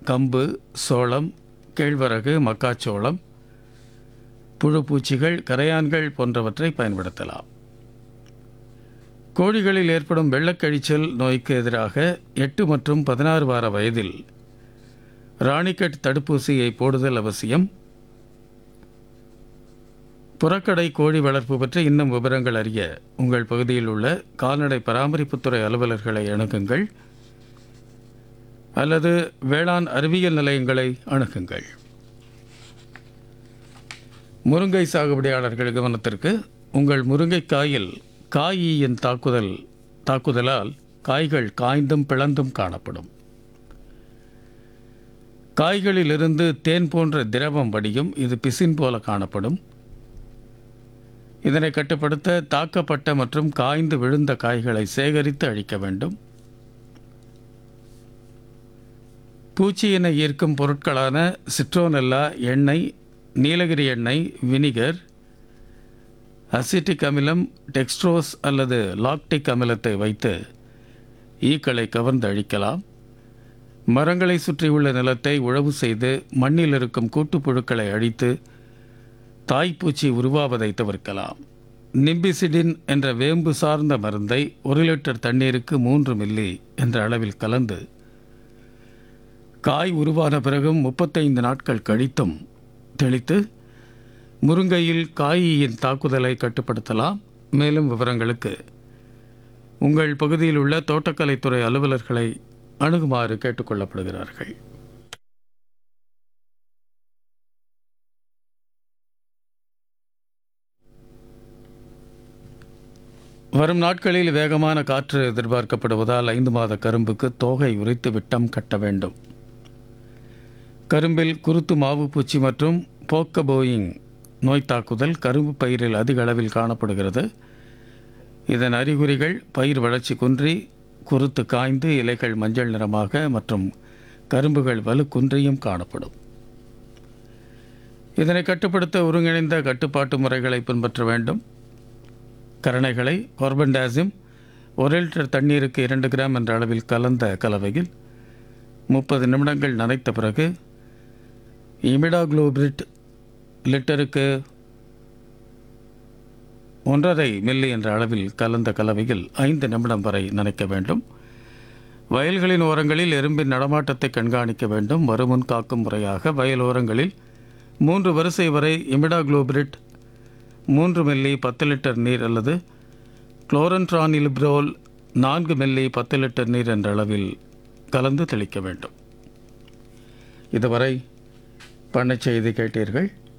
கம்பு சோளம் கேழ்வரகு மக்காச்சோளம் புழு பூச்சிகள் கரையான்கள் போன்றவற்றை பயன்படுத்தலாம் கோழிகளில் ஏற்படும் வெள்ளக்கழிச்சல் நோய்க்கு எதிராக எட்டு மற்றும் பதினாறு வார வயதில் ராணிக்கட் தடுப்பூசியை போடுதல் அவசியம் புறக்கடை கோழி வளர்ப்பு பற்றி இன்னும் விவரங்கள் அறிய உங்கள் பகுதியில் உள்ள கால்நடை பராமரிப்புத்துறை அலுவலர்களை அணுகுங்கள் அல்லது வேளாண் அறிவியல் நிலையங்களை அணுகுங்கள் முருங்கை சாகுபடியாளர்கள் கவனத்திற்கு உங்கள் முருங்கைக்காயில் காயின் தாக்குதல் தாக்குதலால் காய்கள் காய்ந்தும் பிளந்தும் காணப்படும் காய்களிலிருந்து தேன் போன்ற திரவம் வடியும் இது பிசின் போல காணப்படும் இதனை கட்டுப்படுத்த தாக்கப்பட்ட மற்றும் காய்ந்து விழுந்த காய்களை சேகரித்து அழிக்க வேண்டும் பூச்சியினை ஈர்க்கும் பொருட்களான சிட்ரோனெல்லா எண்ணெய் நீலகிரி எண்ணெய் வினிகர் அசிட்டிக் அமிலம் டெக்ஸ்ட்ரோஸ் அல்லது லாக்டிக் அமிலத்தை வைத்து ஈக்களை கவர்ந்து அழிக்கலாம் மரங்களை சுற்றியுள்ள நிலத்தை உழவு செய்து மண்ணில் இருக்கும் கூட்டுப்புழுக்களை அழித்து தாய்ப்பூச்சி உருவாவதை தவிர்க்கலாம் நிம்பிசிடின் என்ற வேம்பு சார்ந்த மருந்தை ஒரு லிட்டர் தண்ணீருக்கு மூன்று மில்லி என்ற அளவில் கலந்து காய் உருவான பிறகும் முப்பத்தைந்து நாட்கள் கழித்தும் தெளித்து முருங்கையில் காயின் தாக்குதலை கட்டுப்படுத்தலாம் மேலும் விவரங்களுக்கு உங்கள் பகுதியில் உள்ள தோட்டக்கலைத்துறை அலுவலர்களை அணுகுமாறு கேட்டுக்கொள்ளப்படுகிறார்கள் வரும் நாட்களில் வேகமான காற்று எதிர்பார்க்கப்படுவதால் ஐந்து மாத கரும்புக்கு தோகை உரித்து விட்டம் கட்ட வேண்டும் கரும்பில் குருத்து மாவு பூச்சி மற்றும் போக்கபோயிங் நோய் தாக்குதல் கரும்பு பயிரில் அதிக அளவில் காணப்படுகிறது இதன் அறிகுறிகள் பயிர் வளர்ச்சி குன்றி குருத்து காய்ந்து இலைகள் மஞ்சள் நிறமாக மற்றும் கரும்புகள் வலு குன்றியும் காணப்படும் இதனை கட்டுப்படுத்த ஒருங்கிணைந்த கட்டுப்பாட்டு முறைகளை பின்பற்ற வேண்டும் கரணைகளை கார்பன்டாசிம் ஒரு லிட்டர் தண்ணீருக்கு இரண்டு கிராம் என்ற அளவில் கலந்த கலவையில் முப்பது நிமிடங்கள் நனைத்த பிறகு இமிடாக்ளோபிரிட் லிட்டருக்கு ஒன்றரை மில்லி என்ற அளவில் கலந்த கலவையில் ஐந்து நிமிடம் வரை நனைக்க வேண்டும் வயல்களின் ஓரங்களில் எறும்பின் நடமாட்டத்தை கண்காணிக்க வேண்டும் வருமுன் காக்கும் முறையாக வயல் ஓரங்களில் மூன்று வரிசை வரை இமிடாக்ளோபிரிட் மூன்று மில்லி பத்து லிட்டர் நீர் அல்லது குளோரன்ட்ரானிலிப்ரோல் நான்கு மில்லி பத்து லிட்டர் நீர் என்ற அளவில் கலந்து தெளிக்க வேண்டும் இதுவரை பண்ணைச் செய்தி கேட்டீர்கள்